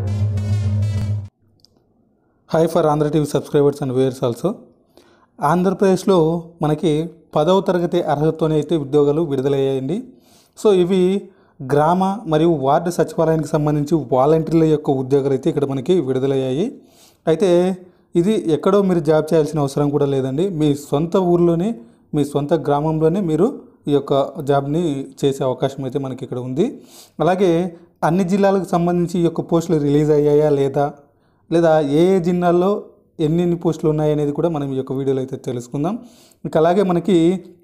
hi for Andhra TV subscribers and viewers also ఆంధ్రప్రదేశ్లో మనకి పదవ తరగతి అర్హతతోనే అయితే ఉద్యోగాలు విడుదలయ్యాయండి సో ఇవి గ్రామ మరియు వార్డు సచివాలయానికి సంబంధించి వాలంటీర్ల యొక్క ఉద్యోగాలు అయితే ఇక్కడ మనకి విడుదలయ్యాయి అయితే ఇది ఎక్కడో మీరు జాబ్ చేయాల్సిన అవసరం కూడా లేదండి మీ సొంత ఊర్లోనే మీ సొంత గ్రామంలోనే మీరు ఈ యొక్క జాబ్ని చేసే అవకాశం అయితే మనకి ఇక్కడ ఉంది అలాగే అన్ని జిల్లాలకు సంబంధించి ఈ యొక్క పోస్టులు రిలీజ్ అయ్యాయా లేదా లేదా ఏ ఏ జిల్లాల్లో ఎన్నెన్ని పోస్టులు ఉన్నాయనేది కూడా మనం ఈ యొక్క వీడియోలో అయితే తెలుసుకుందాం ఇంకా అలాగే మనకి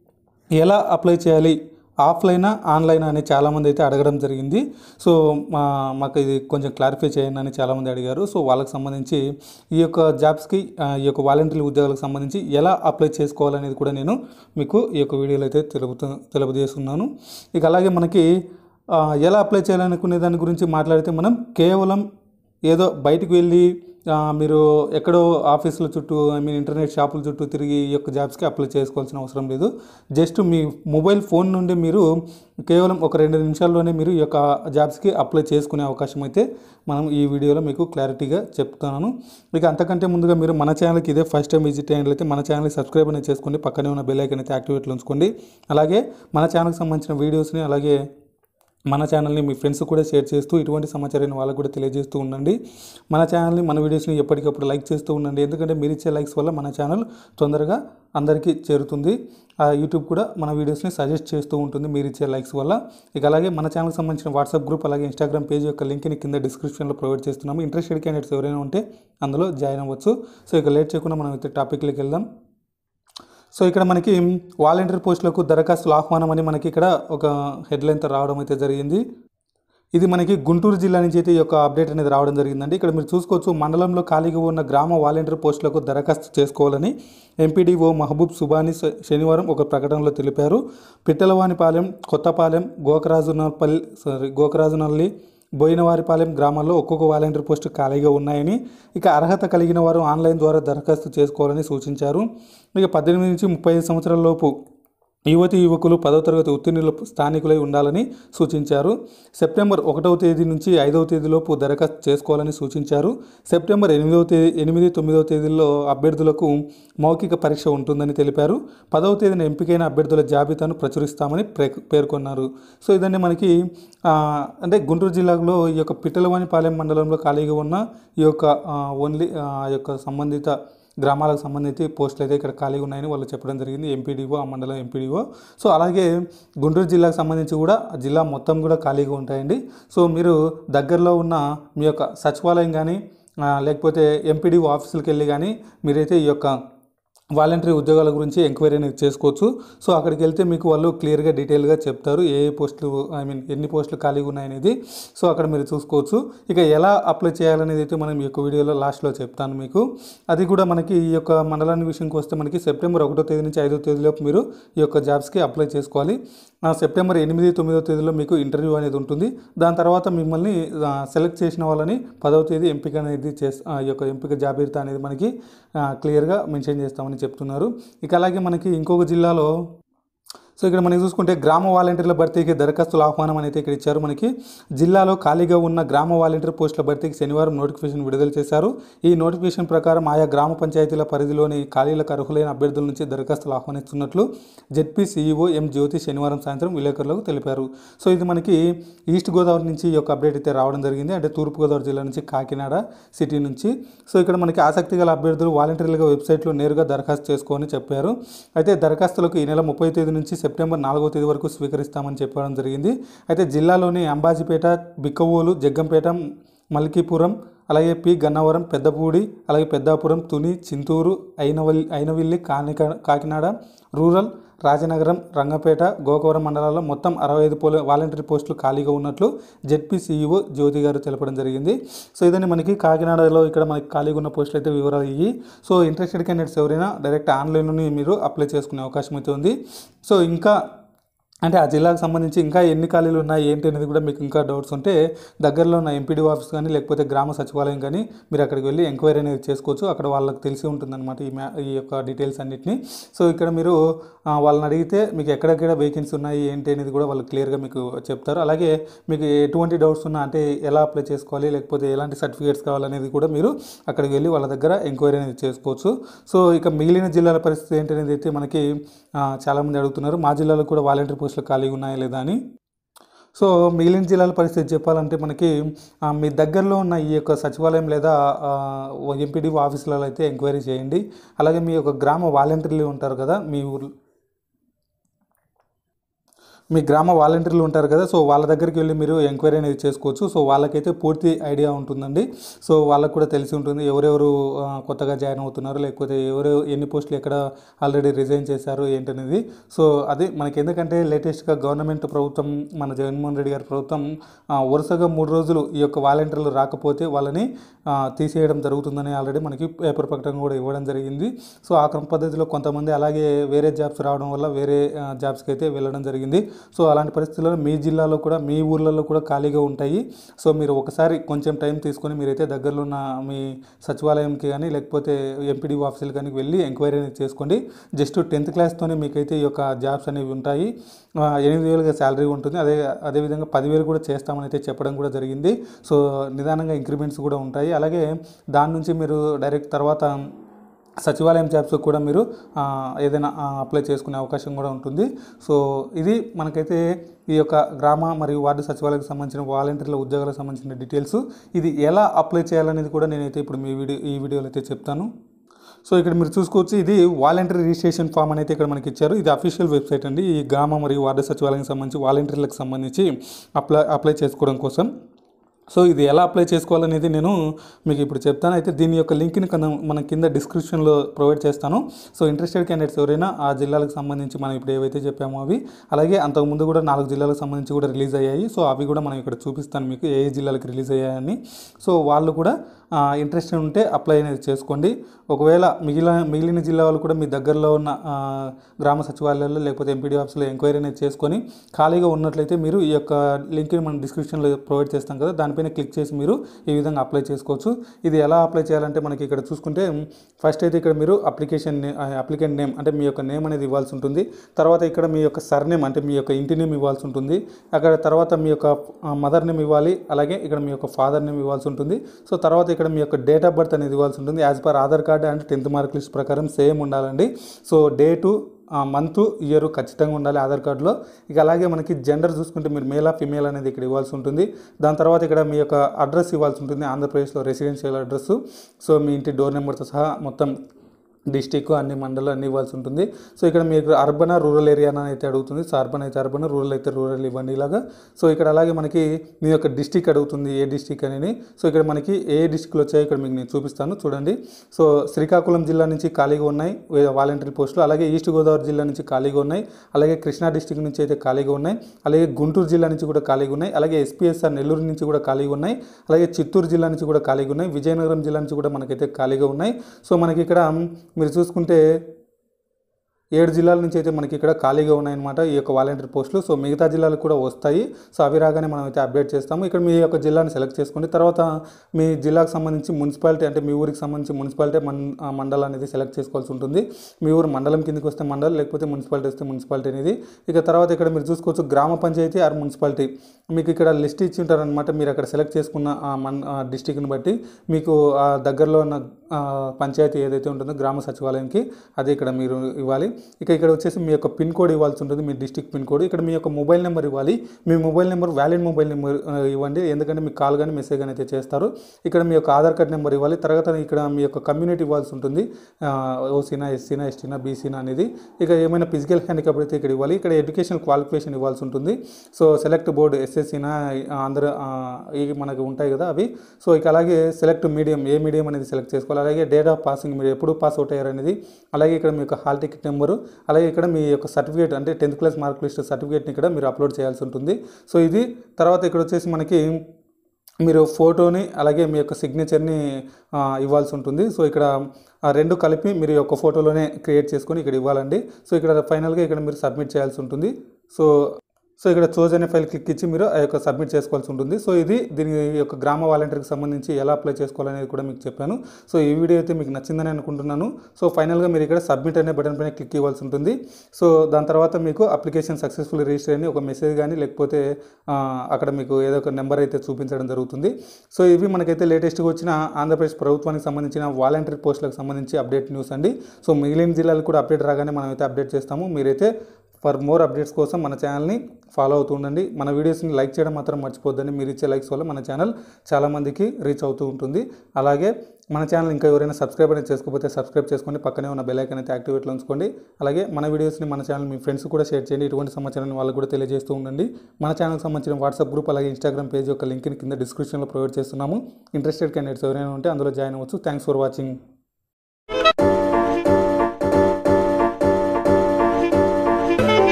ఎలా అప్లై చేయాలి ఆఫ్లైనా ఆన్లైన్ అని చాలామంది అయితే అడగడం జరిగింది సో మా మాకు ఇది కొంచెం క్లారిఫై చేయండి అని చాలామంది అడిగారు సో వాళ్ళకి సంబంధించి ఈ యొక్క జాబ్స్కి ఆ, ఈ యొక్క వాలంటీర్ ఉద్యోగాలకు సంబంధించి ఎలా అప్లై చేసుకోవాలనేది కూడా నేను మీకు ఈ యొక్క వీడియోలో అయితే తెలుపుతూ తెలుపజేస్తున్నాను ఇక అలాగే మనకి ఆ, ఎలా అప్లై చేయాలనుకునే దాని గురించి మాట్లాడితే మనం కేవలం ఏదో బయటికి వెళ్ళి ఆ, మీరు ఎక్కడో ఆఫీసుల చుట్టూ ఐ మీన్ ఇంటర్నెట్ షాపుల చుట్టూ తిరిగి ఈ యొక్క జాబ్స్కి అప్లై చేసుకోవాల్సిన అవసరం లేదు జస్ట్ మీ మొబైల్ ఫోన్ నుండి మీరు కేవలం ఒక రెండు నిమిషాల్లోనే మీరు ఈ యొక్క జాబ్స్కి అప్లై చేసుకునే అవకాశం అయితే మనం ఈ వీడియోలో మీకు క్లారిటీగా చెప్తున్నాను ఇక అంతకంటే ముందుగా మీరు మన ఛానల్కి ఇదే ఫస్ట్ టైం విజిట్ అయినట్లయితే మన ఛానల్ని సబ్స్క్రైబ్ అనేది చేసుకోండి పక్కనే ఉన్న బెల్ ఐకన్ అయితే యాక్టివేట్లో ఉంచుకోండి అలాగే మన ఛానల్కి సంబంధించిన వీడియోస్ని అలాగే మన ఛానల్ని మీ ఫ్రెండ్స్ కూడా షేర్ చేస్తూ ఇటువంటి సమాచారాన్ని వాళ్ళకు కూడా తెలియజేస్తూ ఉండండి మన ఛానల్ని మన వీడియోస్ని ఎప్పటికప్పుడు లైక్ చేస్తూ ఉండండి ఎందుకంటే మీరు ఇచ్చే లైక్స్ వల్ల మన ఛానల్ తొందరగా అందరికీ చేరుతుంది ఆ యూట్యూబ్ కూడా మన వీడియోస్ని సజెస్ట్ చేస్తూ ఉంటుంది మీరు ఇచ్చే లైక్స్ వల్ల ఇక అలాగే మన ఛానల్కి సంబంధించిన వాట్సాప్ గ్రూప్ అలాగే ఇన్స్టాగ్రామ్ పేజ్ యొక్క లింక్ని కింద డిస్క్రిప్షన్లో ప్రొవైడ్ చేస్తున్నాము ఇంట్రెస్టెడ్ క్యాండిడేట్స్ ఎవరైనా ఉంటే అందులో జాయిన్ అవ్వచ్చు సో ఇక లేట్ చేయకుండా మనం అయితే టాపిక్లోకి వెళ్దాం సో ఇక్కడ మనకి వాలంటీర్ పోస్టులకు దరఖాస్తుల ఆహ్వానం అని మనకి ఇక్కడ ఒక హెడ్లైన్తో రావడం అయితే జరిగింది ఇది మనకి గుంటూరు జిల్లా నుంచి అయితే ఈ యొక్క అప్డేట్ అనేది రావడం జరిగిందండి ఇక్కడ మీరు చూసుకోవచ్చు మండలంలో ఖాళీగా ఉన్న గ్రామ వాలంటీర్ పోస్టులకు దరఖాస్తు చేసుకోవాలని ఎంపీడీఓ మహబూబ్ సుబాని శ- శనివారం ఒక ప్రకటనలో తెలిపారు పిట్టలవానిపాలెం కొత్తపాలెం గోకరాజునపల్లి సారీ గోకరాజునల్లి బోయినవారిపాలెం గ్రామాల్లో ఒక్కొక్క వాలంటీర్ పోస్టు ఖాళీగా ఉన్నాయని ఇక అర్హత కలిగిన వారు ఆన్లైన్ ద్వారా దరఖాస్తు చేసుకోవాలని సూచించారు ఇక పద్దెనిమిది నుంచి ముప్పై ఐదు సంవత్సరాల లోపు యువతి యువకులు పదవ తరగతి ఉత్తీర్ణులు స్థానికులై ఉండాలని సూచించారు సెప్టెంబర్ ఒకటవ తేదీ నుంచి ఐదవ తేదీలోపు దరఖాస్తు చేసుకోవాలని సూచించారు సెప్టెంబర్ ఎనిమిదవ తేదీ ఎనిమిది తొమ్మిదవ తేదీల్లో అభ్యర్థులకు మౌఖిక పరీక్ష ఉంటుందని తెలిపారు పదవ తేదీన ఎంపికైన అభ్యర్థుల జాబితాను ప్రచురిస్తామని ప్రే- పేర్కొన్నారు సో ఇదండి మనకి ఆ, అంటే గుంటూరు జిల్లాలో ఈ యొక్క పిట్టలవానిపాలెం మండలంలో ఖాళీగా ఉన్న ఈ యొక్క ఆ, ఓన్లీ ఆ యొక్క సంబంధిత గ్రామాలకు సంబంధించి పోస్టులు అయితే ఇక్కడ ఖాళీగా ఉన్నాయని వాళ్ళు చెప్పడం జరిగింది ఎంపీడీఓ ఆ మండలం ఎంపీడీఓ సో అలాగే గుంటూరు జిల్లాకు సంబంధించి కూడా ఆ జిల్లా మొత్తం కూడా ఖాళీగా ఉంటాయండి సో మీరు దగ్గరలో ఉన్న మీ యొక్క సచివాలయం కానీ ఆ, లేకపోతే ఎంపీడీఓ ఆఫీసులకు వెళ్ళి కానీ మీరైతే ఈ యొక్క వాలంటరీ ఉద్యోగాల గురించి ఎంక్వైరీ అనేది చేసుకోవచ్చు సో అక్కడికి వెళ్తే మీకు వాళ్ళు క్లియర్గా డీటెయిల్గా చెప్తారు ఏ ఏ పోస్టులు ఐ మీన్ ఎన్ని పోస్టులు ఖాళీగా ఉన్నాయనేది సో అక్కడ మీరు చూసుకోవచ్చు ఇక ఎలా అప్లై చేయాలనేది అయితే మనం ఈ యొక్క వీడియోలో లాస్ట్లో చెప్తాను మీకు అది కూడా మనకి ఈ యొక్క మండలాన్ని విషయంకి వస్తే మనకి సెప్టెంబర్ ఒకటో తేదీ నుంచి ఐదో తేదీలోపు మీరు ఈ యొక్క జాబ్స్కి అప్లై చేసుకోవాలి ఆ సెప్టెంబర్ ఎనిమిది తొమ్మిదో తేదీలో మీకు ఇంటర్వ్యూ అనేది ఉంటుంది దాని తర్వాత మిమ్మల్ని ఆ, సెలెక్ట్ చేసిన వాళ్ళని పదవ తేదీ ఎంపిక అనేది చేస్ ఆ, ఈ యొక్క ఎంపిక జాబితా అనేది మనకి ఆ, క్లియర్గా మెన్షన్ చేస్తామని చెప్తున్నారు ఇక అలాగే మనకి ఇంకొక జిల్లాలో సో ఇక్కడ మనం చూసుకుంటే గ్రామ వాలంటీర్ల భర్తీకి దరఖాస్తుల ఆహ్వానం అని అయితే ఇక్కడ ఇచ్చారు మనకి జిల్లాలో ఖాళీగా ఉన్న గ్రామ వాలంటీర్ పోస్టుల భర్తీకి శనివారం నోటిఫికేషన్ విడుదల చేశారు ఈ నోటిఫికేషన్ ప్రకారం ఆయా గ్రామ పంచాయతీల పరిధిలోని ఖాళీలకు అర్హులైన అభ్యర్థుల నుంచి దరఖాస్తులు ఆహ్వానిస్తున్నట్లు జెడ్పీ సీఈఓ ఎం జ్యోతి శనివారం సాయంత్రం విలేకరులకు తెలిపారు సో ఇది మనకి ఈస్ట్ గోదావరి నుంచి ఈ యొక్క అప్డేట్ అయితే రావడం జరిగింది అంటే తూర్పు గోదావరి జిల్లా నుంచి కాకినాడ సిటీ నుంచి సో ఇక్కడ మనకి ఆసక్తి గల అభ్యర్థులు వాలంటీర్లుగా వెబ్సైట్లో నేరుగా దరఖాస్తు చేసుకోమని చెప్పారు అయితే దరఖాస్తులకు ఈ నెల ముప్పై తేదీ నుంచి సెప్టెంబర్ నాలుగో తేదీ వరకు స్వీకరిస్తామని చెప్పడం జరిగింది అయితే జిల్లాలోని అంబాజీపేట బిక్కవోలు జగ్గంపేట మల్కీపురం అలాగే పి గన్నవరం పెద్దపూడి అలాగే పెద్దాపురం తుని చింతూరు అయినవల్లి అయినవిల్లి కానిక కాకినాడ రూరల్ రాజనగరం రంగపేట గోకవరం మండలాల్లో మొత్తం అరవై ఐదు పోల వాలంటరీ పోస్టులు ఖాళీగా ఉన్నట్లు జెడ్పీ సీఈఓ జ్యోతి గారు తెలపడం జరిగింది సో ఇదని మనకి కాకినాడలో ఇక్కడ మనకి ఖాళీగా ఉన్న పోస్టులు అయితే వివరాలు ఇవి సో ఇంట్రెస్టెడ్ క్యాండిడేట్స్ ఎవరైనా డైరెక్ట్ ఆన్లైన్లోనే మీరు అప్లై చేసుకునే అవకాశం అయితే ఉంది సో ఇంకా అంటే ఆ జిల్లాకు సంబంధించి ఇంకా ఎన్ని ఖాళీలు ఉన్నాయి ఏంటి అనేది కూడా మీకు ఇంకా డౌట్స్ ఉంటే దగ్గరలో ఉన్న ఎంపీడీ ఆఫీస్ కానీ లేకపోతే గ్రామ సచివాలయం కానీ మీరు అక్కడికి వెళ్ళి ఎంక్వైరీ అనేది చేసుకోవచ్చు అక్కడ వాళ్ళకి తెలిసి ఉంటుందన్నమాట ఈ మ్యా ఈ యొక్క డీటెయిల్స్ అన్నిటిని సో ఇక్కడ మీరు ఆ, వాళ్ళని అడిగితే మీకు ఎక్కడెక్కడ వేకెన్సీ ఉన్నాయి ఏంటి అనేది కూడా వాళ్ళు క్లియర్గా మీకు చెప్తారు అలాగే మీకు ఎటువంటి డౌట్స్ ఉన్నా అంటే ఎలా అప్లై చేసుకోవాలి లేకపోతే ఎలాంటి సర్టిఫికేట్స్ కావాలనేది కూడా మీరు అక్కడికి వెళ్ళి వాళ్ళ దగ్గర ఎంక్వైరీ అనేది చేసుకోవచ్చు సో ఇక మిగిలిన జిల్లాల పరిస్థితి ఏంటి అనేది అయితే మనకి ఆ, చాలామంది అడుగుతున్నారు మా జిల్లాలో కూడా వాలంటీర్ పోస్టులు ఖాళీగా ఉన్నాయా లేదా అని సో మిగిలిన జిల్లాల పరిస్థితి చెప్పాలంటే మనకి ఆ, మీ దగ్గరలో ఉన్న ఈ యొక్క సచివాలయం లేదా ఎంపీడీ ఆఫీసులలో అయితే ఎంక్వైరీ చేయండి అలాగే మీ యొక్క గ్రామ వాలంటీర్లు ఉంటారు కదా మీ ఊర్లో మీ గ్రామ వాలంటీర్లు ఉంటారు కదా సో వాళ్ళ దగ్గరికి వెళ్ళి మీరు ఎంక్వైరీ అనేది చేసుకోవచ్చు సో వాళ్ళకైతే పూర్తి ఐడియా ఉంటుందండి సో వాళ్ళకు కూడా తెలిసి ఉంటుంది ఎవరెవరు ఆ, కొత్తగా జాయిన్ అవుతున్నారు లేకపోతే ఎవరు ఎన్ని పోస్టులు ఎక్కడ ఆల్రెడీ రిజైన్ చేశారు ఏంటనేది సో అది మనకి ఎందుకంటే లేటెస్ట్గా గవర్నమెంట్ ప్రభుత్వం మన జగన్మోహన్ రెడ్డి గారి ప్రభుత్వం ఆ, వరుసగా మూడు రోజులు ఈ యొక్క వాలంటీర్లు రాకపోతే వాళ్ళని ఆ, తీసేయడం జరుగుతుందని ఆల్రెడీ మనకి పేపర్ ప్రకటన కూడా ఇవ్వడం జరిగింది సో ఆ క్రమ పద్ధతిలో కొంతమంది అలాగే వేరే జాబ్స్ రావడం వల్ల వేరే ఆ, జాబ్స్కి అయితే వెళ్ళడం జరిగింది సో అలాంటి పరిస్థితుల్లో మీ జిల్లాలో కూడా మీ ఊర్లలో కూడా ఖాళీగా ఉంటాయి సో మీరు ఒకసారి కొంచెం టైం తీసుకొని మీరైతే దగ్గరలో ఉన్న మీ సచివాలయంకి కానీ లేకపోతే ఎంపీడీ ఆఫీసులు కానీ వెళ్ళి ఎంక్వైరీ అనేది చేసుకోండి జస్ట్ టెన్త్ క్లాస్తోనే మీకైతే ఈ యొక్క జాబ్స్ అనేవి ఉంటాయి ఆ, ఎనిమిది వేలుగా శాలరీ ఉంటుంది అదే అదేవిధంగా పదివేలు కూడా చేస్తామని అయితే చెప్పడం కూడా జరిగింది సో నిదానంగా ఇంక్రిమెంట్స్ కూడా ఉంటాయి అలాగే దాని నుంచి మీరు డైరెక్ట్ తర్వాత సచివాలయం జాబ్స్ కూడా మీరు ఆ, ఏదైనా ఆ, అప్లై చేసుకునే అవకాశం కూడా ఉంటుంది సో ఇది మనకైతే ఈ యొక్క గ్రామ మరియు వార్డు సచివాలయానికి సంబంధించిన వాలంటీర్ల ఉద్యోగాలకు సంబంధించిన డీటెయిల్స్ ఇది ఎలా అప్లై చేయాలనేది కూడా నేనైతే ఇప్పుడు మీ వీడియో ఈ వీడియోలో అయితే చెప్తాను సో ఇక్కడ మీరు చూసుకోవచ్చు ఇది వాలంటీర్ రిజిస్ట్రేషన్ ఫామ్ అనేది ఇక్కడ మనకి ఇచ్చారు ఇది అఫీషియల్ వెబ్సైట్ అండి ఈ గ్రామ మరియు వార్డు సచివాలయానికి సంబంధించి వాలంటీర్లకు సంబంధించి అప్లై అప్లై చేసుకోవడం కోసం సో ఇది ఎలా అప్లై చేసుకోవాలనేది నేను మీకు ఇప్పుడు చెప్తాను అయితే దీని యొక్క లింక్ని కన్నా మనం కింద డిస్క్రిప్షన్లో ప్రొవైడ్ చేస్తాను సో ఇంట్రెస్టెడ్ క్యాండిడేట్స్ ఎవరైనా ఆ జిల్లాలకు సంబంధించి మనం ఇప్పుడు ఏవైతే చెప్పామో అవి అలాగే అంతకుముందు కూడా నాలుగు జిల్లాలకు సంబంధించి కూడా రిలీజ్ అయ్యాయి సో అవి కూడా మనం ఇక్కడ చూపిస్తాను మీకు ఏ ఏ జిల్లాలకు రిలీజ్ అయ్యాయని సో వాళ్ళు కూడా ఇంట్రెస్ట్ ఉంటే అప్లై అనేది చేసుకోండి ఒకవేళ మిగిలిన మిగిలిన జిల్లా వాళ్ళు కూడా మీ దగ్గరలో ఉన్న ఆ, గ్రామ సచివాలయాల్లో లేకపోతే ఎంపీడీ ఆఫీస్లో ఎంక్వైరీ అనేది చేసుకొని ఖాళీగా ఉన్నట్లయితే మీరు ఈ యొక్క లింక్ని మనం డిస్క్రిప్షన్లో ప్రొవైడ్ చేస్తాం కదా దానిపైన క్లిక్ చేసి మీరు ఈ విధంగా అప్లై చేసుకోవచ్చు ఇది ఎలా అప్లై చేయాలంటే మనకి ఇక్కడ చూసుకుంటే ఫస్ట్ అయితే ఇక్కడ మీరు అప్లికేషన్ అప్లికెంట్ నేమ్ అంటే మీ యొక్క నేమ్ అనేది ఇవ్వాల్సి ఉంటుంది తర్వాత ఇక్కడ మీ యొక్క సర్నేమ్ అంటే మీ యొక్క ఇంటి నేమ్ ఇవ్వాల్సి ఉంటుంది అక్కడ తర్వాత మీ యొక్క మదర్ నేమ్ ఇవ్వాలి అలాగే ఇక్కడ మీ యొక్క ఫాదర్ నేమ్ ఇవ్వాల్సి ఉంటుంది సో తర్వాత ఇక్కడ మీ యొక్క డేట్ ఆఫ్ బర్త్ అనేది ఇవ్వాల్సి ఉంటుంది as per Aadhaar card and tenth mark list ప్రకారం సేమ్ ఉండాలండి సో డేటు మంత్ ఇయర్ ఖచ్చితంగా ఉండాలి ఆధార్ కార్డులో ఇక అలాగే మనకి జెండర్ చూసుకుంటే మీరు మేలా ఫిమేల్ అనేది ఇక్కడ ఇవ్వాల్సి ఉంటుంది దాని తర్వాత ఇక్కడ మీ యొక్క అడ్రస్ ఇవ్వాల్సి ఉంటుంది ఆంధ్రప్రదేశ్లో రెసిడెన్షియల్ అడ్రస్ సో మీ ఇంటి డోర్ నెంబర్తో సహా మొత్తం డిస్టిక్ అన్ని మండలం అన్ని ఇవ్వాల్సి ఉంటుంది సో ఇక్కడ మీకు అర్బన్ రూరల్ ఏరియా అని అయితే అడుగుతుంది సో అర్బన్ అయితే అర్బన్ రూరల్ అయితే రూరల్ ఇవ్వండి ఇలాగా సో ఇక్కడ అలాగే మనకి మీ యొక్క డిస్టిక్ అడుగుతుంది ఏ డిస్టిక్ అనేది సో ఇక్కడ మనకి ఏ డిస్టిక్లు వచ్చాయో ఇక్కడ మీకు నేను చూపిస్తాను చూడండి సో శ్రీకాకుళం జిల్లా నుంచి ఖాళీగా ఉన్నాయి వాలంటీర్ పోస్టులు అలాగే ఈస్ట్ గోదావరి జిల్లా నుంచి ఖాళీగా ఉన్నాయి అలాగే కృష్ణా డిస్టిక్ నుంచి అయితే ఖాళీగా ఉన్నాయి అలాగే గుంటూరు జిల్లా నుంచి కూడా ఖాళీగా ఉన్నాయి అలాగే ఎస్పీఎస్ఆర్ నెల్లూరు నుంచి కూడా ఖాళీగా ఉన్నాయి అలాగే చిత్తూరు జిల్లా నుంచి కూడా ఖాళీగా ఉన్నాయి విజయనగరం జిల్లా నుంచి కూడా మనకైతే ఖాళీగా ఉన్నాయి సో మనకి ఇక్కడ మీరు చూసుకుంటే ఏడు జిల్లాల నుంచి అయితే మనకి ఇక్కడ ఖాళీగా ఉన్నాయన్నమాట ఈ యొక్క వాలంటీర్ పోస్టులు సో మిగతా జిల్లాలకు కూడా వస్తాయి సో అవి రాగానే మనం అయితే అప్డేట్ చేస్తాము ఇక్కడ మీ యొక్క జిల్లాని సెలెక్ట్ చేసుకోండి తర్వాత మీ జిల్లాకు సంబంధించి మున్సిపాలిటీ అంటే మీ ఊరికి సంబంధించి మున్సిపాలిటీ మన్ ఆ మండలం అనేది సెలెక్ట్ చేసుకోవాల్సి ఉంటుంది మీ ఊరు మండలం కిందకి వస్తే మండలం లేకపోతే మున్సిపాలిటీ వస్తే మున్సిపాలిటీ అనేది ఇక తర్వాత ఇక్కడ మీరు చూసుకోవచ్చు గ్రామ పంచాయతీ ఆర్ మున్సిపాలిటీ మీకు ఇక్కడ లిస్ట్ ఇచ్చి ఉంటారనమాట మీరు అక్కడ సెలెక్ట్ చేసుకున్న ఆ మన్ డిస్టిక్ని బట్టి మీకు ఆ దగ్గరలో ఉన్న ఆ, పంచాయతీ ఏదైతే ఉంటుందో గ్రామ సచివాలయంకి అది ఇక్కడ మీరు ఇవ్వాలి ఇక ఇక్కడ వచ్చేసి మీ యొక్క పిన్ కోడ్ ఇవ్వాల్సి ఉంటుంది మీ డిస్టిక్ పిన్ కోడ్ ఇక్కడ మీ యొక్క మొబైల్ నెంబర్ ఇవ్వాలి మీ mobile number valid mobile number ఆ, ఇవ్వండి ఎందుకంటే మీకు కాల్ కానీ మెసేజ్ కానీ అయితే చేస్తారు ఇక్కడ మీ యొక్క ఆధార్ కార్డ్ నెంబర్ ఇవ్వాలి తర్వాత ఇక్కడ మీ యొక్క కమ్యూనిటీ ఇవ్వాల్సి ఉంటుంది ఆ, ఓసీనా ఎస్సీనా ఎస్టీనా బీసీనా అనేది ఇక ఏమైనా ఫిజికల్ హ్యాండిక్యాప్ అయితే ఇక్కడ ఇవ్వాలి ఇక్కడ ఎడ్యుకేషన్ క్వాలిఫికేషన్ ఇవ్వాల్సి ఉంటుంది సో సెలెక్ట్ బోర్డు ఎస్ఎస్సీనా ఆంధ్ర ఆ, ఇవి మనకు ఉంటాయి కదా అవి సో ఇక అలాగే సెలెక్ట్ మీడియం ఏ మీడియం అనేది సెలెక్ట్ చేసుకోవాలి అలాగే డేట్ ఆఫ్ పాసింగ్ మీరు ఎప్పుడు పాస్ అవుట్ అయ్యారు అనేది అలాగే ఇక్కడ మీ యొక్క హాల్ టికెట్ నెంబరు అలాగే ఇక్కడ మీ యొక్క సర్టిఫికేట్ అంటే టెన్త్ క్లాస్ మార్క్ లిస్ట్ సర్టిఫికేట్ని ఇక్కడ మీరు అప్లోడ్ చేయాల్సి ఉంటుంది సో ఇది తర్వాత ఇక్కడ వచ్చేసి మనకి మీరు ఫోటోని అలాగే మీ యొక్క సిగ్నేచర్ని ఆ, ఇవ్వాల్సి ఉంటుంది సో ఇక్కడ ఆ రెండు కలిపి మీరు ఈ యొక్క ఫోటోలోనే క్రియేట్ చేసుకొని ఇక్కడ ఇవ్వాలండి సో ఇక్కడ ఫైనల్గా ఇక్కడ మీరు సబ్మిట్ చేయాల్సి ఉంటుంది సో సో ఇక్కడ చోజ్ అనే ఫైల్ క్లిక్ ఇచ్చి మీరు ఆ యొక్క సబ్మిట్ చేసుకోవాల్సి ఉంటుంది సో ఇది దీని యొక్క గ్రామ వాలంటీర్కి సంబంధించి ఎలా అప్లై చేసుకోవాలనేది కూడా మీకు చెప్పాను సో ఈ వీడియో అయితే మీకు నచ్చిందని అనుకుంటున్నాను సో ఫైనల్గా మీరు ఇక్కడ సబ్మిట్ అనే బటన్ పైన క్లిక్ ఇవ్వాల్సి ఉంటుంది సో దాని తర్వాత మీకు అప్లికేషన్ సక్సెస్ఫుల్ రిజిస్టర్ అని ఒక మెసేజ్ కానీ లేకపోతే ఆ, అక్కడ మీకు ఏదో ఒక నెంబర్ అయితే చూపించడం జరుగుతుంది సో ఇవి మనకైతే లేటెస్ట్గా వచ్చిన ఆంధ్రప్రదేశ్ ప్రభుత్వానికి సంబంధించిన వాలంటీర్ పోస్టులకు సంబంధించి అప్డేట్ న్యూస్ అండి సో మిగిలిన జిల్లాలు కూడా అప్డేట్ రాగానే మనం అయితే అప్డేట్ చేస్తాము మీరైతే ఫర్ మోర్ అప్డేట్స్ కోసం మన ఛానల్ని ఫాలో అవుతూ ఉండండి మన వీడియోస్ని లైక్ చేయడం మాత్రం మర్చిపోద్దండి మీరు ఇచ్చే లైక్స్ వల్ల మన ఛానల్ చాలామందికి రీచ్ అవుతూ ఉంటుంది అలాగే మన ఛానల్ ఇంకా ఎవరైనా సబ్స్క్రైబ్ అనేది చేసుకోకపోతే సబ్స్క్రైబ్ చేసుకోండి పక్కనే ఉన్న బెల్ ఐకాన్ అయితే యాక్టివేట్లో ఉంచుకోండి అలాగే మన వీడియోస్ని మన ఛానల్ మీ ఫ్రెండ్స్ కూడా షేర్ చేయండి ఇటువంటి సమాచారాన్ని వాళ్ళకు కూడా తెలియజేస్తూ ఉండండి మన ఛానల్కి సంబంధించిన వాట్సాప్ గ్రూప్ అలాగే ఇన్స్టాగ్రామ్ పేజ్ యొక్క లింక్ని కింద డిస్క్రిప్షన్లో ప్రొవైడ్ చేస్తున్నాము ఇంట్రెస్టెడ్ క్యాండిడేట్స్ ఎవరైనా ఉంటే అందులో జాయిన్ అవ్వచ్చు థ్యాంక్స్ ఫర్ వాచింగ్